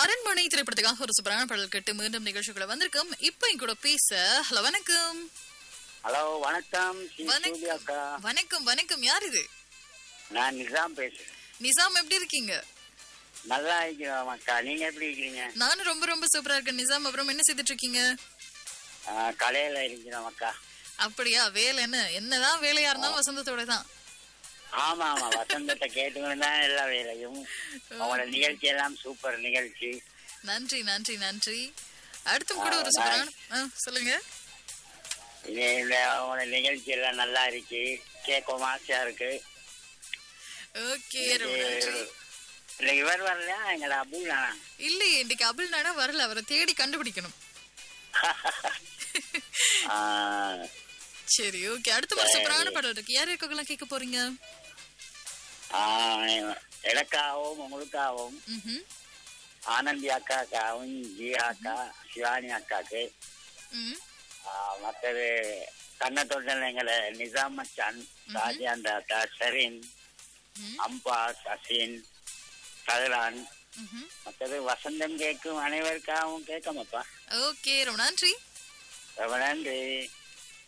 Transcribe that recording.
அரண்மனை திரைப்படத்துக்காக ஒரு சூப்பரான பாடல் கேட்டு மீண்டும் நிகழ்ச்சிக்குள்ள வந்திருக்கோம் இப்ப என் கூட பேச ஹலோ வணக்கம் ஹலோ வணக்கம் ஸ்ரீ வணக்கம். சூர்யா அக்கா வணக்கம் வணக்கம் யார் இது நான் நிசாம் பேசுறேன் நிசாம் எப்படி இருக்கீங்க நல்லா இருக்கிறோம் அக்கா நீங்க எப்படி இருக்கிறீங்க நானும் ரொம்ப ரொம்ப சூப்பரா இருக்கேன் நிசாம் அப்புறம் என்ன செய்துட்டு இருக்கீங்க ஆ, கடையில இருக்கிறோம் அக்கா அப்படியா வேலை என்ன என்னதான் வேலையா இருந்தாலும் வசந்தத்தோட தான் ஆமா ஆமா வசந்தத்தை கேட்டுக்கணும் தான் எல்லா வேலையும் அவங்களோட நிகழ்ச்சி எல்லாம் சூப்பர் நிகழ்ச்சி நன்றி நன்றி நன்றி அடுத்தும் கூட ஒரு சூப்பரான ஆ, சொல்லுங்க இது இந்த அவங்களோட நிகழ்ச்சி எல்லாம் நல்லா இருக்கு கேட்கவும் ஆசையா இருக்கு ஓகே ரொம்ப நன்றி இல்ல இவர் வரலையா எங்களோட அபுல் தானா இல்லையே இன்னைக்கு அபில் நானா வரல அவரை தேடி கண்டுபிடிக்கணும் ஆ, சரி ஓகே அடுத்த ஒரு சூப்பரான பாடல் இருக்கு யார் இருக்கலாம் கேட்க போறீங்க ஆ, எனக்காகவும் உங்களுக்காகவும் ம்ஹும். ஆனந்தி அக்காக்காவும் ஜியா அக்கா சிவானி அக்காக்கு ம் ஆ, மற்றது கண்ணத்தொண்டல் எங்களை நிசாம் மச்சான் ராஜாந்த அக்கா ஷரீன் ம். அம்பாஸ் அசீன் சஹரான் ம்ஹும். மற்றது வசந்தம் கேட்கும் அனைவருக்காகவும் கேட்கமாப்பா ஓகே ரொம்ப நன்றி ரொம்ப நன்றி